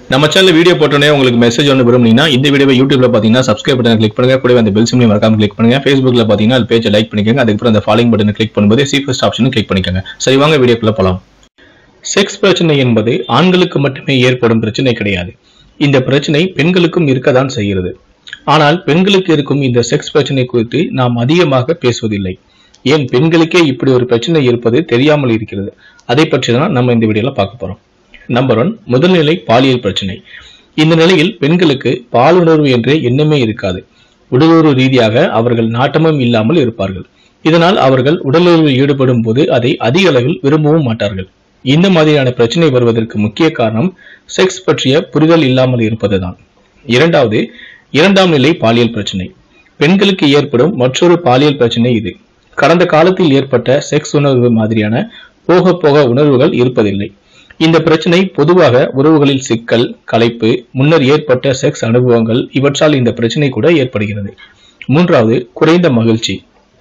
நம்ம channel video போட்டோன்னே உங்களுக்கு மெசேஜ் ஒன்று விரும்புனீங்கன்னா இந்த வீடியோவை யூடியூப்ல பார்த்தீங்கன்னா சப்ஸ்கிரைப் பட்டன் கிளிக் பண்ணுங்க கூடவே அந்த பெல் சிம்லையும் மறக்காம கிளிக் பண்ணுங்க ஃபேஸ்புக்ல பார்த்தீங்கன்னா அது பேஜை லைக் பண்ணிக்கோங்க அதுக்கப்புறம் அந்த ஃபாலோயிங் பட்டனை கிளிக் பண்ணும்போது சி ஃபர்ஸ்ட் ஆப்ஷனும் கிளிக் பண்ணிக்கோங்க சரி வாங்க வீடியோக்குள்ள போலாம் செக்ஸ் பிரச்சனை என்பது ஆண்களுக்கு மட்டுமே ஏற்படும் பிரச்சனை கிடையாது இந்த பிரச்சனை பெண்களுக்கும் இருக்கத்தான் செய்கிறது ஆனால் பெண்களுக்கு இருக்கும் இந்த செக்ஸ் பிரச்சனை குறித்து நாம் அதிகமாக பேசுவதில்லை ஏன் பெண்களுக்கே இப்படி ஒரு பிரச்சனை இருப்பது தெரியாமல் இருக்கிறது அதை பற்றி தான் நம்ம இந்த வீடியோல பார்க்க போறோம் நம்பர் ஒன் முதல்நிலை பாலியல் பிரச்சனை இந்த நிலையில் பெண்களுக்கு பாலுணர்வு என்ற எண்ணமே இருக்காது உடலுறவு ரீதியாக அவர்கள் நாட்டமும் இல்லாமல் இருப்பார்கள் இதனால் அவர்கள் உடலுறவில் ஈடுபடும் போது அதை அதிக அளவில் விரும்பவும் மாட்டார்கள் இந்த மாதிரியான பிரச்சனை வருவதற்கு முக்கிய காரணம் செக்ஸ் பற்றிய புரிதல் இல்லாமல் இருப்பதுதான் இரண்டாவது இரண்டாம் நிலை பாலியல் பிரச்சனை பெண்களுக்கு ஏற்படும் மற்றொரு பாலியல் பிரச்சனை இது கடந்த காலத்தில் ஏற்பட்ட செக்ஸ் உணர்வு மாதிரியான போக போக உணர்வுகள் இருப்பதில்லை இந்த பிரச்சனை பொதுவாக உறவுகளில் சிக்கல் களைப்பு முன்னர் ஏற்பட்ட செக்ஸ் அனுபவங்கள் இவற்றால் இந்த பிரச்சனை கூட ஏற்படுகிறது மூன்றாவது குறைந்த மகிழ்ச்சி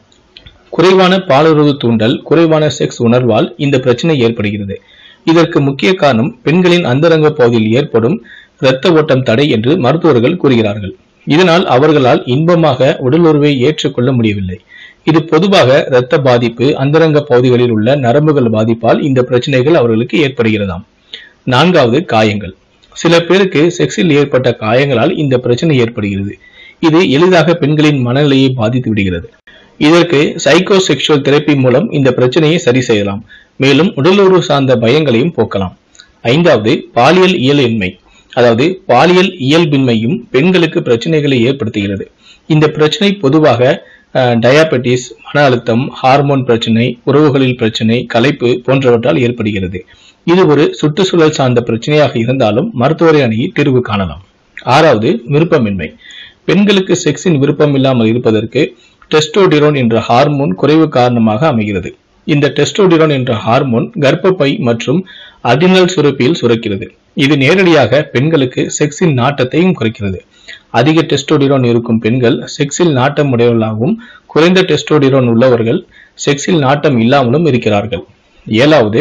குறைவான பாலுறவு தூண்டல் குறைவான செக்ஸ் உணர்வால் இந்த பிரச்சனை ஏற்படுகிறது இதற்கு முக்கிய காரணம் பெண்களின் அந்தரங்க பகுதியில் ஏற்படும் இரத்த ஓட்டம் தடை என்று மருத்துவர்கள் கூறுகிறார்கள் இதனால் அவர்களால் இன்பமாக உடலுறவை ஏற்றுக்கொள்ள முடியவில்லை இது பொதுவாக இரத்த பாதிப்பு அந்தரங்க பகுதிகளில் உள்ள நரம்புகள் பாதிப்பால் இந்த பிரச்சனைகள் அவர்களுக்கு ஏற்படுகிறதாம் நான்காவது காயங்கள் சில பேருக்கு செக்ஸில் ஏற்பட்ட காயங்களால் இந்த பிரச்சனை ஏற்படுகிறது இது எளிதாக பெண்களின் மனநிலையை பாதித்து விடுகிறது இதற்கு சைக்கோசெக்சுவல் தெரப்பி மூலம் இந்த பிரச்சனையை சரி செய்யலாம் மேலும் உடலுறவு சார்ந்த பயங்களையும் போக்கலாம் ஐந்தாவது பாலியல் இயலின்மை அதாவது பாலியல் இயல்பின்மையும் பெண்களுக்கு பிரச்சனைகளை ஏற்படுத்துகிறது இந்த பிரச்சனை பொதுவாக டயாபெட்டிஸ் மன அழுத்தம் ஹார்மோன் பிரச்சனை உறவுகளில் பிரச்சனை களைப்பு போன்றவற்றால் ஏற்படுகிறது இது ஒரு சுற்றுச்சூழல் சார்ந்த பிரச்சனையாக இருந்தாலும் மருத்துவரை அணுகி தீர்வு காணலாம் ஆறாவது விருப்பமின்மை பெண்களுக்கு செக்ஸின் விருப்பம் இல்லாமல் இருப்பதற்கு டெஸ்டோடிரோன் என்ற ஹார்மோன் குறைவு காரணமாக அமைகிறது இந்த டெஸ்டோடிரோன் என்ற ஹார்மோன் கர்ப்பப்பை மற்றும் அடினல் சுரப்பியில் சுரக்கிறது இது நேரடியாக பெண்களுக்கு செக்ஸின் நாட்டத்தையும் குறைக்கிறது அதிக டெஸ்டோடிரோன் இருக்கும் பெண்கள் செக்ஸில் நாட்டம் உடையவர்களாகவும் குறைந்த டெஸ்டோடிரோன் உள்ளவர்கள் செக்ஸில் நாட்டம் இல்லாமலும் இருக்கிறார்கள் ஏழாவது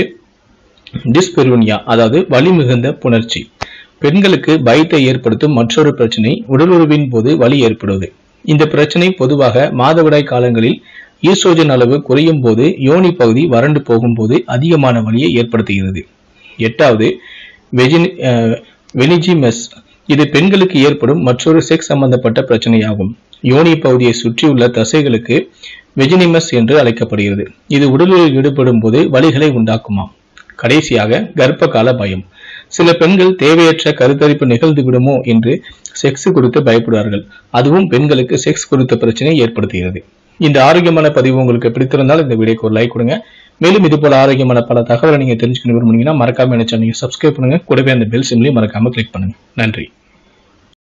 டிஸ்பெருனியா அதாவது வலி மிகுந்த புணர்ச்சி பெண்களுக்கு பயத்தை ஏற்படுத்தும் மற்றொரு பிரச்சனை உடலுறவின் போது வலி ஏற்படுவது இந்த பிரச்சனை பொதுவாக மாதவிடாய் காலங்களில் ஈஸ்ட்ரோஜன் அளவு குறையும் போது யோனி பகுதி வறண்டு போகும்போது அதிகமான வலியை ஏற்படுத்துகிறது எட்டாவது வெஜினி வெனிஜிமெஸ் இது பெண்களுக்கு ஏற்படும் மற்றொரு செக்ஸ் சம்பந்தப்பட்ட பிரச்சனையாகும் யோனி பகுதியை சுற்றியுள்ள தசைகளுக்கு வெஜினிமஸ் என்று அழைக்கப்படுகிறது இது உடலில் ஈடுபடும் போது வலிகளை உண்டாக்குமாம் கடைசியாக கர்ப்ப கால பயம் சில பெண்கள் தேவையற்ற கருத்தரிப்பு நிகழ்ந்து விடுமோ என்று செக்ஸ் குறித்து பயப்படுவார்கள் அதுவும் பெண்களுக்கு செக்ஸ் குறித்த பிரச்சனை ஏற்படுத்துகிறது இந்த ஆரோக்கியமான பதிவு உங்களுக்கு பிடித்திருந்தால் இந்த வீடியோக்கு ஒரு லைக் கொடுங்க மேலும் இது போல ஆரோக்கியமான பல தகவலை நீங்க தெரிஞ்சுக்கணும் விரும்புனீங்கன்னா மறக்காம என்ன சேனல் சப்ஸ்கிரைப் பண்ணுங்க கூடவே அந்த பெல் சிம்லையும் மறக்காம கிளிக் பண்ணுங்க நன்றி